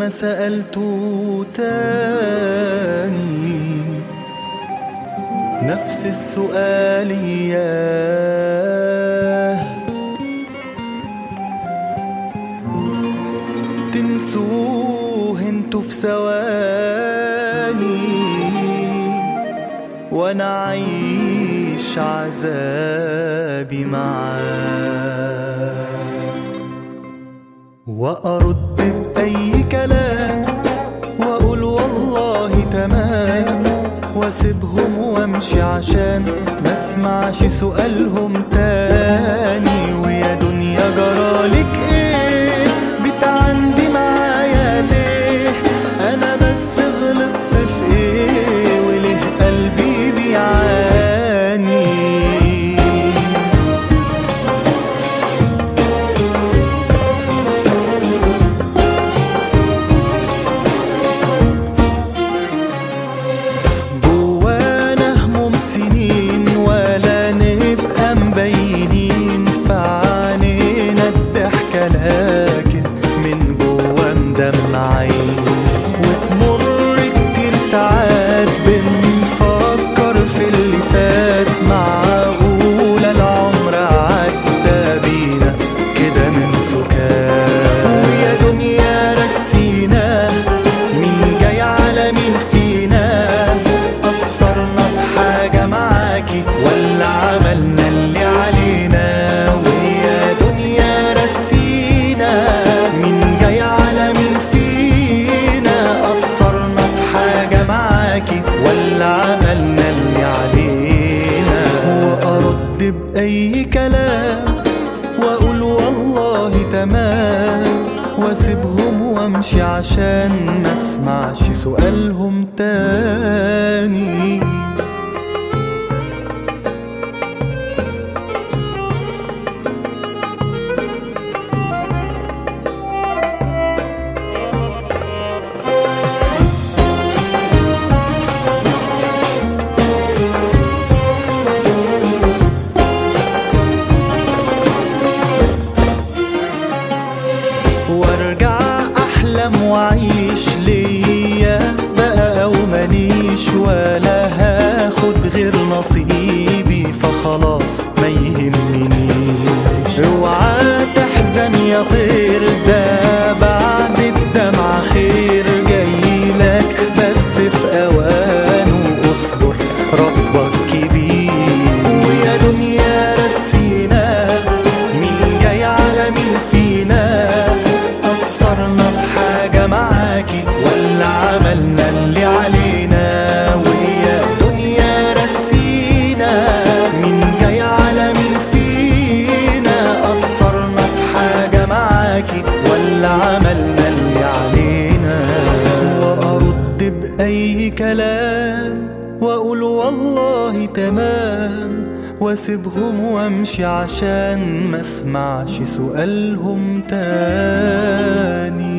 ما سألته تاني نفس السؤال ياه تنسوه انتوا في ثواني وانا عايش عذابي معاه وارد باي كلام واقول والله تمام واسيبهم وامشي عشان ما اسمعش سؤالهم تاني ويا دنيا جرالك ايه بتعندي معايا ليه انا بس غلطت في ايه وليه قلبي بيعاني جوانا هموم سنين ولا نبقى مبينين فعنينا الضحكة لكن من جوا مدمعين وتمر كتير ساعات بنفكر في اللي فات معقولة العمر عدى بينا كده من سكات ويا دنيا رسينا مين جاي على مين فينا قصرنا في حاجة معاكي ولا عملنا اللي علينا ويا دنيا رسينا مين جاي على مين فينا قصرنا في حاجة معاكي ولا عملنا اللي علينا وأرد بأي كلام واقول والله تمام واسيبهم وامشي عشان ما اسمعش سؤالهم تاني وارجع احلم واعيش ليا بقى او ماليش ولا هاخد غير نصيبي فخلاص ما يهمنيش اوعى تحزن يا طير ده بعد الدمع خير جايلك بس في اوانه اصبر ربك كبير ويا دنيا رسينا مين جاي على مين فينا قصرنا في حاجة معاكي ولا عملنا اللي علينا ويا دنيا رسينا مين جاي على مين فينا قصرنا في حاجة معاكي ولا عملنا اللي علينا وأرد بأي كلام وأقول والله تمام واسيبهم وامشي عشان ما اسمعش سؤالهم تاني